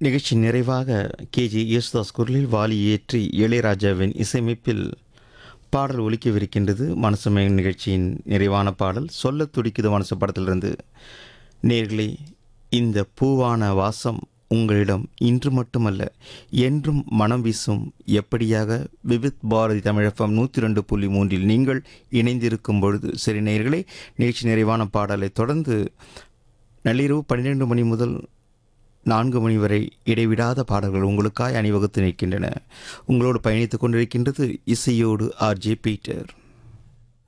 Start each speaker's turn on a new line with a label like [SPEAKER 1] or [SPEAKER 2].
[SPEAKER 1] நிகழ்ச்சி நிறைவாக கேஜி யேசுதாஸ் குரலில் வாலி ஏற்றி இளையராஜாவின் இசையமைப்பில் பாடல் ஒலிக்கவிருக்கின்றது மனசுமயம் நிகழ்ச்சியின் நிறைவான பாடல் சொல்ல துடிக்குது மனசு படத்திலிருந்து நேர்களே இந்த பூவான வாசம் உங்களிடம் இன்று மட்டுமல்ல என்றும் மனம் வீசும் எப்படியாக விவித் பாரதி தமிழகம் நூற்றி ரெண்டு புள்ளி மூன்றில் நீங்கள் இணைந்திருக்கும் பொழுது சரி நேயர்களே நிகழ்ச்சி நிறைவான பாடலை தொடர்ந்து நள்ளிரவு பன்னிரெண்டு மணி முதல் நான்கு மணி வரை இடைவிடாத பாடல்கள் உங்களுக்காய் அணிவகுத்து நிற்கின்றன உங்களோடு பயணித்துக் கொண்டிருக்கின்றது இசையோடு ஆர்ஜே பீட்டர்